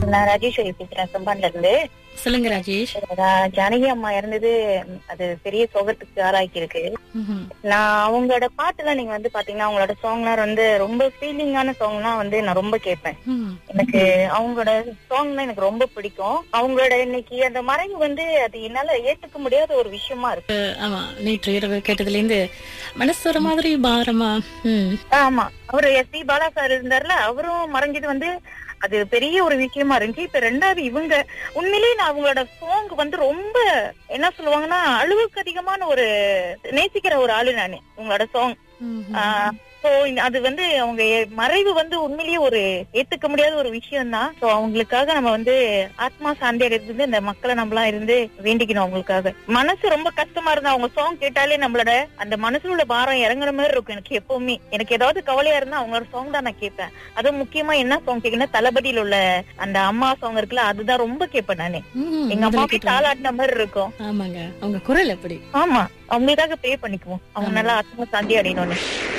நான் ராஜேஸ்வரி பேசுறேன் செம்பான்ல இருந்து சொல்லுங்க ராஜேஷ் ரா- ஜானகி அம்மா இறந்தது ம், அது பெரிய சோகத்துக்கு ஆளாக்கி இருக்கு ம்ஹும். நான் அவங்களோட பாட்டுலாம் நீங்க வந்து பாத்தீங்கன்னா அவங்களோட சாங்லாம் வந்து ரொம்ப ஃபீலிங்கான சாங்லாம் வந்து நான் ரொம்ப கேட்பேன் ம். எனக்கு அவங்களோட சாங்லாம் எனக்கு ரொம்ப பிடிக்கும் அவங்களோட இன்னைக்கு அந்த மறைவு வந்து அது என்னால ஏத்துக்க முடியாத ஒரு விஷயமா இருக்கு ஆமா நேற்று இரவு கேட்டதுல இருந்து மனசு ஒரு மாதிரி பாரமா ம். ஆமா அவரு எஸ் பி பாலா சார் இருந்தார்ல அவரும் மறைஞ்சது வந்து அது பெரிய ஒரு விஷயமா இருந்துச்சு இப்ப ரெண்டாவது இவங்க உண்மையிலேயே நான் அவங்களோட சாங் வந்து ரொம்ப என்ன சொல்லுவாங்கன்னா அளவுக்கு அதிகமான ஒரு நேசிக்கிற ஒரு ஆளு நானு உங்களோட சாங் ம்ஹும். சோ அது வந்து அவங்க எ- மறைவு வந்து உண்மையிலேயே ஒரு ஏத்துக்க முடியாத ஒரு விஷயம் தான் சோ அவங்களுக்காக நம்ம வந்து ஆத்மா சாந்தி அடைறது இந்த மக்களை நம்மளாம் இருந்து வேண்டிக்கணும் அவங்களுக்காக மனசு ரொம்ப கஷ்டமா இருந்தா அவங்க சாங் கேட்டாலே நம்மளோட அந்த மனசுல உள்ள பாரம் இறங்குற மாதிரி இருக்கும் எனக்கு எப்பவுமே எனக்கு ஏதாவது கவலையா இருந்தா அவங்களோட சாங் தான் நான் கேட்பேன் அதுவும் முக்கியமா என்ன சாங் கேட்கணும் தளபதியில உள்ள அந்த அம்மா சாங் இருக்குல்ல அதுதான் ரொம்ப கேட்பேன் நானு ம், எங்க அம்மா முதல்ல போய் கேட்டோம். தாளாட்டின மாதிரி இருக்கும் ஆமாங்க அவங்க குரல் எப்படி ஆமா அவங்களுக்காக ப்ரே பண்ணிக்குவோம் அவங்க நல்லா ஆத்மா சாந்தி அடையணும்னு